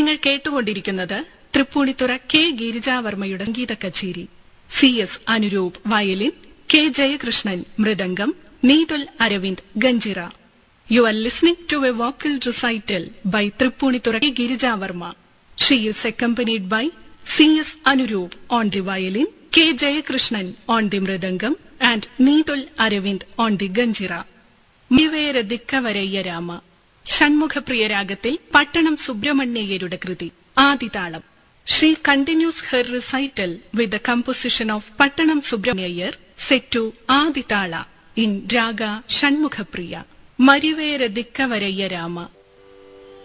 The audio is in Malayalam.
നിങ്ങൾ കേട്ടുകൊണ്ടിരിക്കുന്നത് തൃപ്പൂണിത്തുറ കെ ഗിരിജാവർമ്മയുടെ സംഗീത കച്ചേരി C S Anuroop violin K Jayakrishnan mridangam നീതുൽ Aravind ganjira you are listening to A vocal recital by Tripunithura K Girija Varma she is accompanied by C.S. Anuroop on the violin, K. Jayakrishnan on the mridangam, and Needul Aravind on the ganjira. മിവേര ദിക്കവരയ്യ Rama Shanmukhapriya രാഗത്തിൽ പട്ടണം സുബ്രഹ്മണ്യയ്യരുടെ കൃതി ആദിതാളം she continuous her recital with the composition of പട്ടണം സുബ്രഹ്മണ്യയ്യർ set to ആദിതാള in raga Shanmukhapriya മരിവേര ദിക്കവരയ്യ Rama